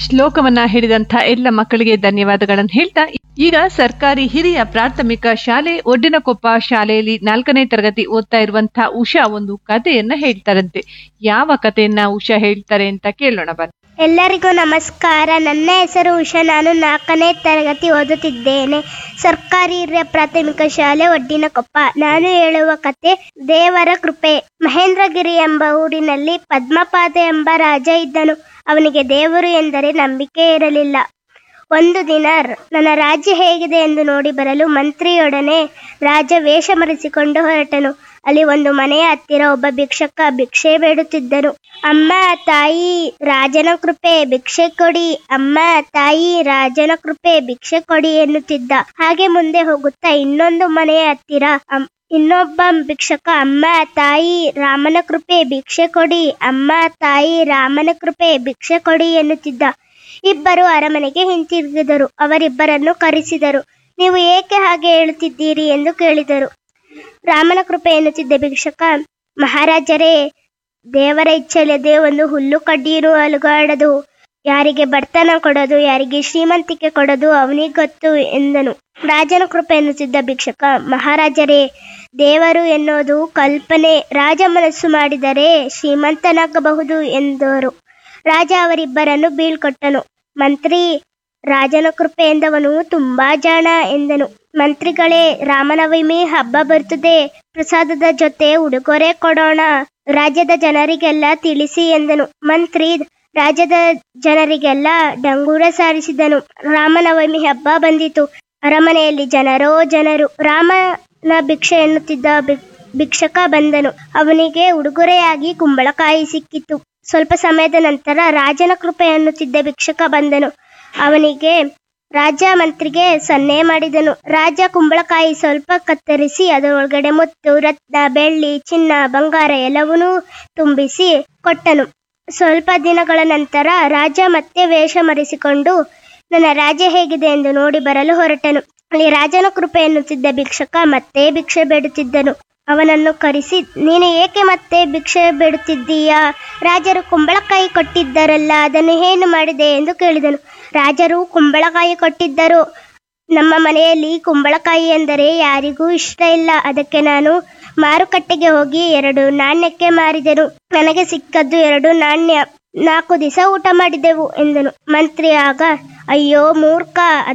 ಶ್ಲೋಕವನ್ನ ಹೇಳಿದಂಥ ಎಲ್ಲ ಮಕ್ಕಳಿಗೆ ಧನ್ಯವಾದಗಳನ್ನು ಹೇಳ್ತಾ ಈಗ ಸರ್ಕಾರಿ ಹಿರಿಯ ಪ್ರಾಥಮಿಕ ಶಾಲೆ ಒಡ್ಡಿನಕೊಪ್ಪ ಶಾಲೆಯಲ್ಲಿ ನಾಲ್ಕನೇ ತರಗತಿ ಓದ್ತಾ ಇರುವಂತಹ ಉಷಾ ಒಂದು ಕಥೆಯನ್ನ ಹೇಳ್ತಾರಂತೆ ಯಾವ ಕಥೆಯನ್ನ ಉಷಾ ಹೇಳ್ತಾರೆ ಅಂತ ಕೇಳೋಣ ಬನ್ನಿ ಎಲ್ಲರಿಗೂ ನಮಸ್ಕಾರ ನನ್ನ ಹೆಸರು ಉಷಾ ನಾನು ನಾಲ್ಕನೇ ತರಗತಿ ಓದುತ್ತಿದ್ದೇನೆ ಸರ್ಕಾರಿ ಹಿರಿಯ ಪ್ರಾಥಮಿಕ ಶಾಲೆ ಒಡ್ಡಿನಕೊಪ್ಪ ನಾನು ಹೇಳುವ ಕತೆ ದೇವರ ಕೃಪೆ ಮಹೇಂದ್ರಗಿರಿ ಎಂಬ ಊರಿನಲ್ಲಿ ಪದ್ಮಪಾದ ಎಂಬ ರಾಜ ಇದ್ದನು ಅವನಿಗೆ ದೇವರು ಎಂದರೆ ನಂಬಿಕೆ ಇರಲಿಲ್ಲ ಒಂದು ದಿನ ರ- ನನ್ನ ರಾಜ್ಯ ಹೇಗಿದೆ ಎಂದು ನೋಡಿ ಬರಲು ಮಂತ್ರಿಯೊಡನೆ ರಾಜ ವೇಷ ಮರೆಸಿಕೊಂಡು ಹೊರಟನು ಅಲ್ಲಿ ಒಂದು ಮನೆಯ ಹತ್ತಿರ ಒಬ್ಬ ಭಿಕ್ಷಕ ಭಿಕ್ಷೆ ಬೇಡುತ್ತಿದ್ದನು ಅಮ್ಮ ತಾಯಿ ರಾಜನ ಕೃಪೆ ಭಿಕ್ಷೆ ಕೊಡಿ ಅಮ್ಮ ತಾಯಿ ರಾಜನ ಕೃಪೆ ಭಿಕ್ಷೆ ಕೊಡಿ ಎನ್ನುತ್ತಿದ್ದ ಹಾಗೆ ಮುಂದೆ ಹೋಗುತ್ತಾ ಇನ್ನೊಂದು ಮನೆಯ ಹತ್ತಿರ ಅಮ್- ಇನ್ನೊಬ್ಬ ಭಿಕ್ಷಕ ಅಮ್ಮ ತಾಯಿ ರಾಮನ ಕೃಪೆ ಭಿಕ್ಷೆ ಕೊಡಿ ಅಮ್ಮ ತಾಯಿ ರಾಮನ ಕೃಪೆ ಭಿಕ್ಷೆ ಕೊಡಿ ಎನ್ನುತ್ತಿದ್ದ ಇಬ್ಬರು ಅರಮನೆಗೆ ಹಿಂತಿರುಗಿದರು ಅವರಿಬ್ಬರನ್ನು ಕರೆಸಿದರು ನೀವು ಏಕೆ ಹಾಗೆ ಹೇಳುತ್ತಿದ್ದೀರಿ ಎಂದು ಕೇಳಿದರು ರಾಮನ ಕೃಪೆ ಎನ್ನುತ್ತಿದ್ದ ಭಿಕ್ಷಕ ಮಹಾರಾಜರೇ ದೇವರ ಇಚ್ಛೆಯಿಲ್ಲದೆ ಒಂದು ಹುಲ್ಲು ಕಡ್ಡಿಯೂ ಅಲುಗಾಡದು ಯಾರಿಗೆ ಬಡತನ ಕೊಡೋದು ಯಾರಿಗೆ ಶ್ರೀಮಂತಿಕೆ ಕೊಡೋದು ಅವನಿಗೆ ಗೊತ್ತು ಎಂದನು ರಾಜನ ಕೃಪೆ ಎನ್ನುತ್ತಿದ್ದ ಭಿಕ್ಷಕ ಮಹಾರಾಜರೇ ದೇವರು ಎನ್ನುವುದು ಕಲ್ಪನೆ ರಾಜ ಮನಸ್ಸು ಮಾಡಿದರೆ ಶ್ರೀಮಂತನಾಗಬಹುದು ಎಂದರು ರಾಜ ಅವರಿಬ್ಬರನ್ನು ಬೀಳ್ಕೊಟ್ಟನು ಮಂತ್ರಿ ರಾಜನ ಕೃಪೆ ಎಂದವನು ತುಂಬಾ ಜಾಣ ಎಂದನು ಮಂತ್ರಿಗಳೇ ರಾಮನವಮಿ ಹಬ್ಬ ಬರ್ತದೆ ಪ್ರಸಾದದ ಜೊತೆ ಉಡುಗೊರೆ ಕೊಡೋಣ ರಾಜ್ಯದ ಜನರಿಗೆಲ್ಲ ತಿಳಿಸಿ ಎಂದನು ಮಂತ್ರಿ ರಾಜ್ಯದ ಜನರಿಗೆಲ್ಲ ಡಂಗೂರ ಸಾರಿಸಿದನು ರಾಮನವಮಿ ಹಬ್ಬ ಬಂದಿತು ಅರಮನೆಯಲ್ಲಿ ಜನರೋ ಜನರು ರಾಮನ ಭಿಕ್ಷೆ ಎನ್ನುತ್ತಿದ್ದ ಭಿ- ಭಿಕ್ಷಕ ಬಂದನು ಅವನಿಗೆ ಉಡುಗೊರೆಯಾಗಿ ಕುಂಬಳಕಾಯಿ ಸಿಕ್ಕಿತು ಸ್ವಲ್ಪ ಸಮಯದ ನಂತರ ರಾಜನ ಕೃಪೆ ಎನ್ನುತ್ತಿದ್ದ ಭಿಕ್ಷಕ ಬಂದನು ಅವನಿಗೆ ರಾಜ ಮಂತ್ರಿಗೆ ಸನ್ನೆ ಮಾಡಿದನು ರಾಜ ಕುಂಬಳಕಾಯಿ ಸ್ವಲ್ಪ ಕತ್ತರಿಸಿ ಅದರೊಳಗಡೆ ಮುತ್ತು ರತ್ನ ಬೆಳ್ಳಿ ಚಿನ್ನ ಬಂಗಾರ ಎಲ್ಲವನ್ನೂ ತುಂಬಿಸಿ ಕೊಟ್ಟನು ಸ್ವಲ್ಪ ದಿನಗಳ ನಂತರ ರಾಜ ಮತ್ತೆ ವೇಷ ಮರೆಸಿಕೊಂಡು ನನ್ನ ರಾಜ್ಯ ಹೇಗಿದೆ ಎಂದು ನೋಡಿ ಬರಲು ಹೊರಟನು ಅಲ್ಲಿ ರಾಜನ ಕೃಪೆ ಎನ್ನುತ್ತಿದ್ದ ಭಿಕ್ಷಕ ಮತ್ತೆ ಭಿಕ್ಷೆ ಬೇಡುತ್ತಿದ್ದನು ಅವನನ್ನು ಕರೆಸಿ ನೀನು ಏಕೆ ಮತ್ತೆ ಭಿಕ್ಷೆ ಬೇಡುತ್ತಿದ್ದೀಯಾ ರಾಜರು ಕುಂಬಳಕಾಯಿ ಕೊಟ್ಟಿದ್ದರಲ್ಲ ಅದನ್ನು ಏನು ಮಾಡಿದೆ ಎಂದು ಕೇಳಿದನು ರಾಜರು ಕುಂಬಳಕಾಯಿ ಕೊಟ್ಟಿದ್ದರು ನಮ್ಮ ಮನೆಯಲ್ಲಿ ಕುಂಬಳಕಾಯಿ ಎಂದರೆ ಯಾರಿಗೂ ಇಷ್ಟ ಇಲ್ಲ ಅದಕ್ಕೆ ನಾನು ಮಾರುಕಟ್ಟೆಗೆ ಹೋಗಿ ಎರಡು ನಾಣ್ಯಕ್ಕೆ ಮಾರಿದೆನು ನನಗೆ ಸಿಕ್ಕದ್ದು ಎರಡು ನಾಣ್ಯ ನಾಲ್ಕು ದಿವಸ ಊಟ ಮಾಡಿದೆವು ಎಂದನು ಮಂತ್ರಿ ಆಗ ಅಯ್ಯೋ ಮೂರ್ಖ